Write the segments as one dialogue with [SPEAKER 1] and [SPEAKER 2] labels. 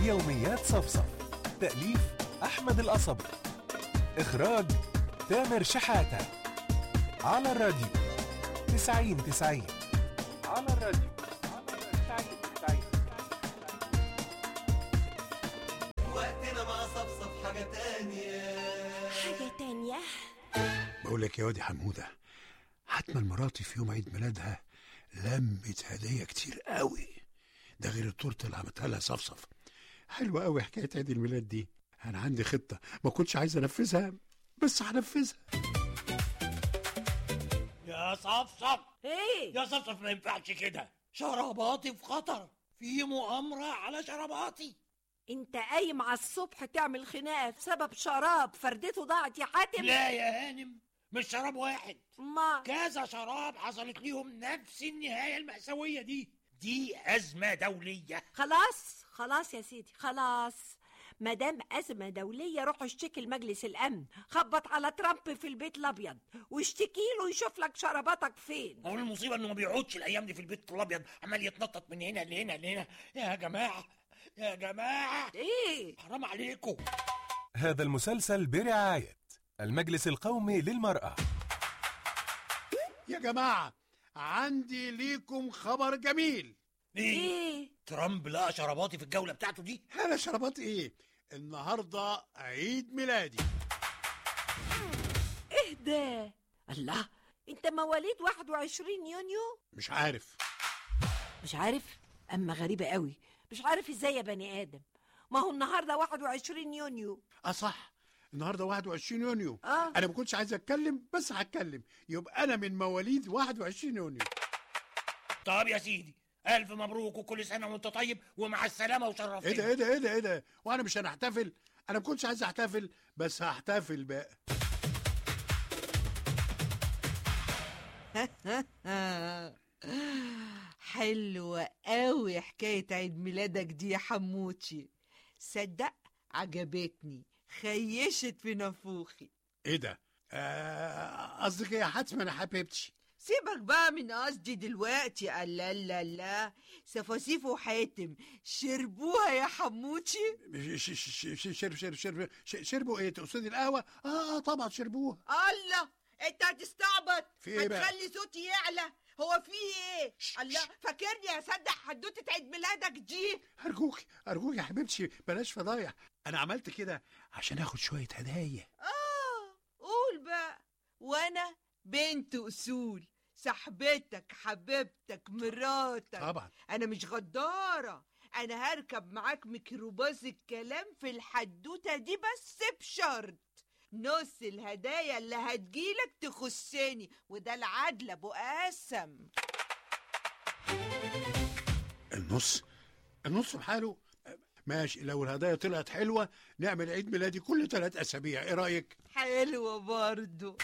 [SPEAKER 1] يوميات صفصف تأليف أحمد القصبي إخراج تامر شحاتة على الراديو تسعين تسعين على الراديو تسعين تسعين
[SPEAKER 2] وقتنا مع صفصف حاجة تانية
[SPEAKER 3] حاجة تانية
[SPEAKER 4] بقول لك يا وادي حمودة حتما مراتي في يوم عيد ميلادها لمت هدية كتير قوي ده غير التورته اللي عملتها لها صفصف حلوة قوي حكاية عيد الميلاد دي أنا عندي خطة ما كنتش عايز أنفذها بس هنفذها
[SPEAKER 5] يا صفصف
[SPEAKER 3] ايه
[SPEAKER 5] يا صفصف ما ينفعش كده شراباتي في خطر في مؤامرة على شراباتي
[SPEAKER 3] انت قايم على الصبح تعمل خناقة بسبب شراب فردته ضاعت يا حاتم
[SPEAKER 5] لا يا هانم مش شراب واحد
[SPEAKER 3] ما
[SPEAKER 5] كذا شراب حصلت ليهم نفس النهاية المأساوية دي دي أزمة دولية
[SPEAKER 3] خلاص خلاص يا سيدي خلاص مدام أزمة دولية روح اشتكي لمجلس الأمن خبط على ترامب في البيت الأبيض واشتكي له يشوف لك شراباتك فين
[SPEAKER 5] هو المصيبة إنه ما بيقعدش الأيام دي في البيت الأبيض عمال يتنطط من هنا لهنا لهنا يا جماعة يا جماعة
[SPEAKER 3] ايه
[SPEAKER 5] حرام عليكم
[SPEAKER 1] هذا المسلسل برعاية المجلس القومي للمرأة
[SPEAKER 4] يا جماعة عندي ليكم خبر جميل
[SPEAKER 5] إيه
[SPEAKER 3] ايه
[SPEAKER 5] ترامب لقى شراباتي في الجولة بتاعته دي
[SPEAKER 4] أنا شربات إيه النهاردة عيد ميلادي
[SPEAKER 3] اهدى الله انت مواليد 21 يونيو
[SPEAKER 4] مش عارف
[SPEAKER 3] مش عارف اما غريبة قوي مش عارف ازاي يا بني ادم ما هو النهارده 21 يونيو
[SPEAKER 4] اه صح النهارده 21 يونيو
[SPEAKER 3] اه
[SPEAKER 4] انا ما كنتش عايز اتكلم بس هتكلم يبقى انا من مواليد 21 يونيو
[SPEAKER 5] طب يا سيدي ألف مبروك وكل سنة وأنت طيب ومع السلامة وشرفتني
[SPEAKER 4] ايه ده ايه ده ايه ده ايه ده وانا مش هنحتفل انا ما كنتش عايز احتفل بس هحتفل بقى
[SPEAKER 6] حلوة قوي حكاية عيد ميلادك دي يا حموتشي صدق عجبتني خيشت في نافوخي
[SPEAKER 4] ايه ده آه، قصدك ايه يا حاتم انا حبيبتي
[SPEAKER 6] سيبك بقى من قصدي دلوقتي الله لا لا سفاسيف وحاتم شربوها يا حموتشي
[SPEAKER 4] ش- ش- ش- ش- شرب شرب شرب ش- شربوا ايه تقصدي القهوه اه اه طبعا شربوها
[SPEAKER 6] الله انت هتستعبط
[SPEAKER 4] في ايه بقى؟
[SPEAKER 6] هتخلي صوتي يعلى هو في ايه
[SPEAKER 4] ش-
[SPEAKER 6] الله
[SPEAKER 4] ش-
[SPEAKER 6] فاكرني اصدق حدوته عيد ميلادك دي
[SPEAKER 4] ارجوك ارجوك يا حبيبتي بلاش فضايح انا عملت كده عشان اخد شويه هدايا
[SPEAKER 6] اه قول بقى وانا بنت اصول صاحبتك حبيبتك مراتك
[SPEAKER 4] طبعا
[SPEAKER 6] انا مش غدارة انا هركب معاك ميكروباص الكلام في الحدوتة دي بس بشرط نص الهدايا اللي هتجيلك تخصني وده العدل ابو قاسم
[SPEAKER 4] النص النص بحاله ماشي لو الهدايا طلعت حلوه نعمل عيد ميلادي كل ثلاث اسابيع ايه رايك
[SPEAKER 6] حلوة برضو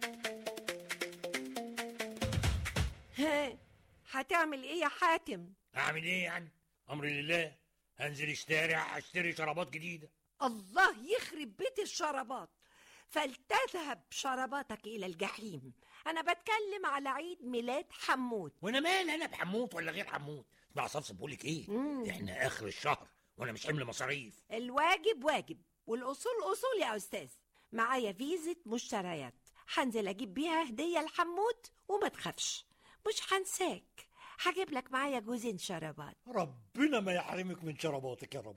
[SPEAKER 3] ها هتعمل ايه يا حاتم
[SPEAKER 5] أعمل إيه يعني أمري لله هنزل الشارع أشتري شرابات جديدة
[SPEAKER 3] الله يخرب بيت الشرابات فلتذهب شراباتك الى الجحيم انا بتكلم على عيد ميلاد حمود
[SPEAKER 5] وانا مال انا بحموت ولا غير حموت اسمع صفصف بقول لك ايه
[SPEAKER 3] مم.
[SPEAKER 5] احنا اخر الشهر وانا مش حمل مصاريف
[SPEAKER 3] الواجب واجب والاصول اصول يا استاذ معايا فيزة مشتريات هنزل اجيب بيها هدية لحمود وما تخافش مش هنساك هجيب لك معايا جوزين شرابات
[SPEAKER 5] ربنا ما يحرمك من شراباتك يا رب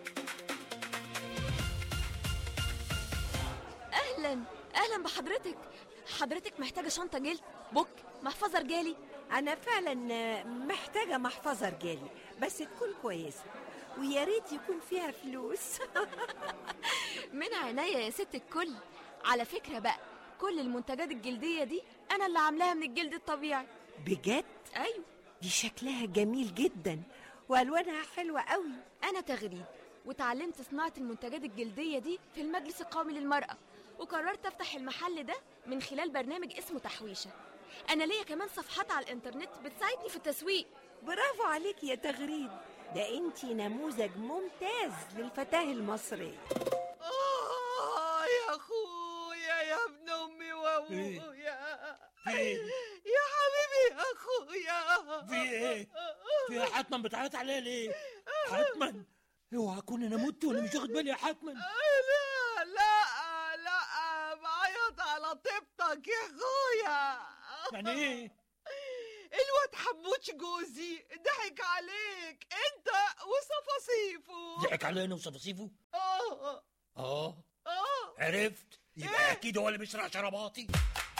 [SPEAKER 7] اهلا اهلا بحضرتك حضرتك محتاجه شنطه جلد بوك محفظه رجالي
[SPEAKER 3] انا فعلا آه، محتاجة محفظة رجالي بس تكون كويسة ويا ريت يكون فيها فلوس
[SPEAKER 7] من عينيا يا ست الكل على فكره بقى كل المنتجات الجلديه دي انا اللي عاملاها من الجلد الطبيعي
[SPEAKER 3] بجد
[SPEAKER 7] ايوه
[SPEAKER 3] دي شكلها جميل جدا والوانها حلوة قوي
[SPEAKER 7] انا تغريد وتعلمت صناعه المنتجات الجلديه دي في المجلس القومي للمراه وقررت افتح المحل ده من خلال برنامج اسمه تحويشه انا ليا كمان صفحات على الانترنت بتساعدني في التسويق
[SPEAKER 3] برافو عليك يا تغريد ده انتي نموذج ممتاز للفتاة المصرية
[SPEAKER 6] آه يا أخويا يا ابن أمي وأبويا
[SPEAKER 5] في ايه
[SPEAKER 6] يا حبيبي يا أخويا
[SPEAKER 5] في ايه في حتما بتعيط عليا ليه حتما اوعى اكون انا مت وانا مش واخد بالي يا حتما
[SPEAKER 6] لا لا لا بعيط على طيبتك يا اخويا
[SPEAKER 5] يعني ايه
[SPEAKER 6] الواد حموش جوزي ضحك عليك انت وصفاصيفه
[SPEAKER 5] ضحك علينا وصفاصيفه
[SPEAKER 6] اه
[SPEAKER 5] اه
[SPEAKER 6] اه
[SPEAKER 5] عرفت يبقى اكيد هو اللي بيسرق شراباتي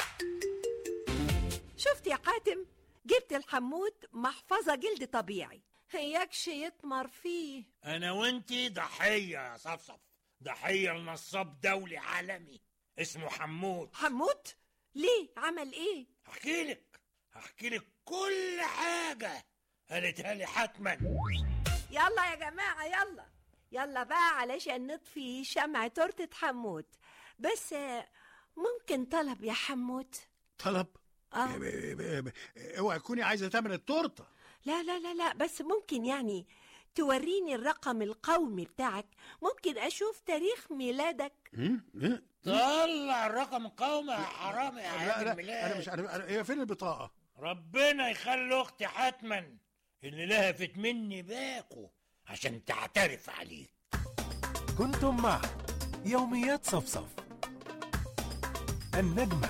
[SPEAKER 3] شفت يا حاتم جبت الحمود محفظة جلد طبيعي هياكش يطمر فيه
[SPEAKER 5] انا وانتي ضحيه يا صفصف ضحيه لنصاب دولي عالمي اسمه حمود
[SPEAKER 3] حمود ليه عمل ايه
[SPEAKER 5] احكي لك احكي لك كل حاجه قالتها لي حتما
[SPEAKER 3] يلا يا جماعة يلا يلا بقى علشان نطفي شمع تورتة حمود بس آه، ممكن طلب يا حمود
[SPEAKER 4] طلب
[SPEAKER 3] اه
[SPEAKER 4] ب- ب- ب- اوعي تكوني عايزه تعمل التورته
[SPEAKER 3] لا لا لا لا بس ممكن يعني توريني الرقم القومي بتاعك ممكن اشوف تاريخ ميلادك
[SPEAKER 4] هم؟ ها؟
[SPEAKER 5] طلع الرقم القومي يا حرامي يا
[SPEAKER 4] لا
[SPEAKER 5] عيد
[SPEAKER 4] لا
[SPEAKER 5] الميلاد
[SPEAKER 4] انا مش عارف أنا- هي فين البطاقه
[SPEAKER 5] ربنا يخلي اختي حتما اللي لهفت مني باكو عشان تعترف عليك
[SPEAKER 1] كنتم مع يوميات صفصف النجمة